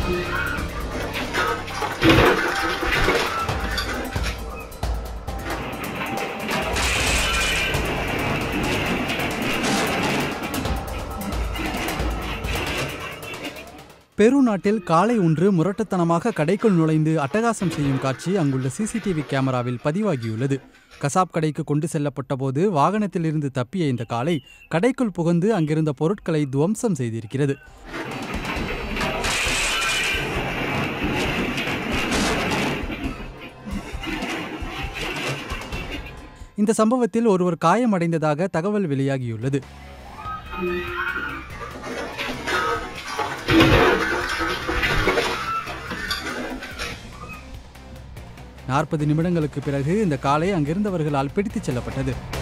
பெரு நாட்டில் காளை ஒன்று முரட்டுத்தனமாக கடைக்குள் நுழைந்து அட்டகாசம் செய்யும் காட்சி அங்குள்ள சிசிடிவி கேமராவில் பதிவாகியுள்ளது கசாப் கடைக்கு கொண்டு செல்லப்பட்ட போது வாகனத்திலிருந்து தப்பிய இந்த காளை கடைக்குள் புகுந்து அங்கிருந்த பொருட்களை துவம்சம் செய்திருக்கிறது இந்த சம்பவத்தில் ஒருவர் காயமடைந்ததாக தகவல் வெளியாகியுள்ளது நாற்பது நிமிடங்களுக்கு பிறகு இந்த காளை அங்கிருந்தவர்களால் பிடித்துச் செல்லப்பட்டது